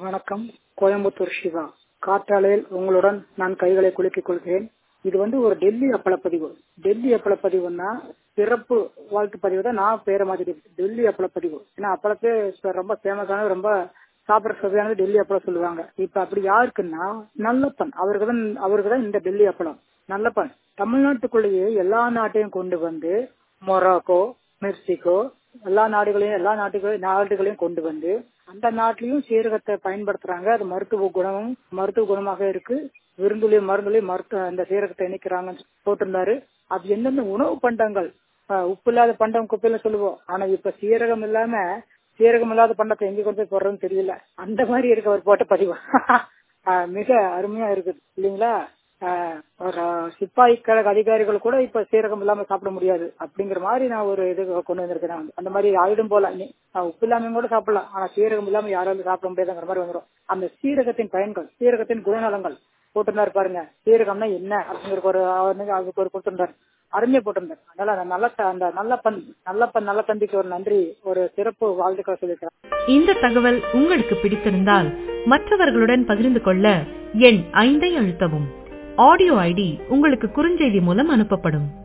வணக்கம் கோயம்புத்தூர் சிவா காற்றாலையில் உங்களுடன் நான் கைகளை குலுக்கிக் கொள்கிறேன் இது வந்து ஒரு டெல்லி அப்பளப்பதிவு டெல்லி அப்பளப்பதிவுன்னா சிறப்பு வாழ்த்து பதிவு தான் நான் பேரை மாத்திட்டேன் டெல்லி அப்பளப்பதிவு ஏன்னா அப்பளத்தே ரொம்ப ஃபேமஸான ரொம்ப சாப்பிட்ற சுவையானது டெல்லி அப்பளம் சொல்லுவாங்க இப்ப அப்படி யாருக்குன்னா நல்லப்பன் அவருக்கு தான் அவருக்கு தான் இந்த டெல்லி அப்பளம் நல்லப்பன் தமிழ்நாட்டுக்குள்ளேயே எல்லா நாட்டையும் கொண்டு வந்து மொராக்கோ மெக்சிகோ எல்லா நாடுகளையும் எல்லா நாட்டுகளையும் நாடுகளையும் கொண்டு வந்து அந்த நாட்டிலையும் சீரகத்தை பயன்படுத்துறாங்க அது மருத்துவ குணமும் மருத்துவ குணமாக இருக்கு விருந்துலையும் மருந்துலையும் மருத்துவ அந்த சீரகத்தை இணைக்கிறாங்கன்னு போட்டிருந்தாரு அது எந்தெந்த உணவு பண்டங்கள் உப்பு இல்லாத பண்டம் குப்பையில சொல்லுவோம் ஆனா இப்ப சீரகம் இல்லாம சீரகம் இல்லாத பண்டத்தை எங்க கொண்டு போய் போடுறதுன்னு தெரியல அந்த மாதிரி இருக்கு அவர் போட்ட பதிவு மிக அருமையா இருக்குது இல்லைங்களா சிப்பாய் கழக அதிகாரிகள் கூட இப்ப சீரகம் இல்லாம சாப்பிட முடியாது அப்படிங்கிற மாதிரி நான் ஒரு இது கொண்டு வந்திருக்கேன் அந்த மாதிரி ஆயிடும் போல உப்பு இல்லாம கூட சாப்பிடலாம் ஆனா சீரகம் இல்லாம யாராலும் சாப்பிட முடியாதுங்கிற மாதிரி வந்துடும் அந்த சீரகத்தின் பயன்கள் சீரகத்தின் குணநலங்கள் போட்டிருந்தாரு பாருங்க சீரகம்னா என்ன அப்படிங்கிற ஒரு அதுக்கு ஒரு கொடுத்திருந்தாரு அருமையா போட்டிருந்தார் அதனால நல்ல அந்த நல்ல பண் நல்ல பண் நல்ல தம்பிக்கு ஒரு நன்றி ஒரு சிறப்பு வாழ்த்துக்களை சொல்லியிருக்கிறேன் இந்த தகவல் உங்களுக்கு பிடித்திருந்தால் மற்றவர்களுடன் பகிர்ந்து கொள்ள எண் ஐந்தை அழுத்தவும் ஆடியோ ஐடி உங்களுக்கு குறுஞ்செய்தி மூலம் அனுப்பப்படும்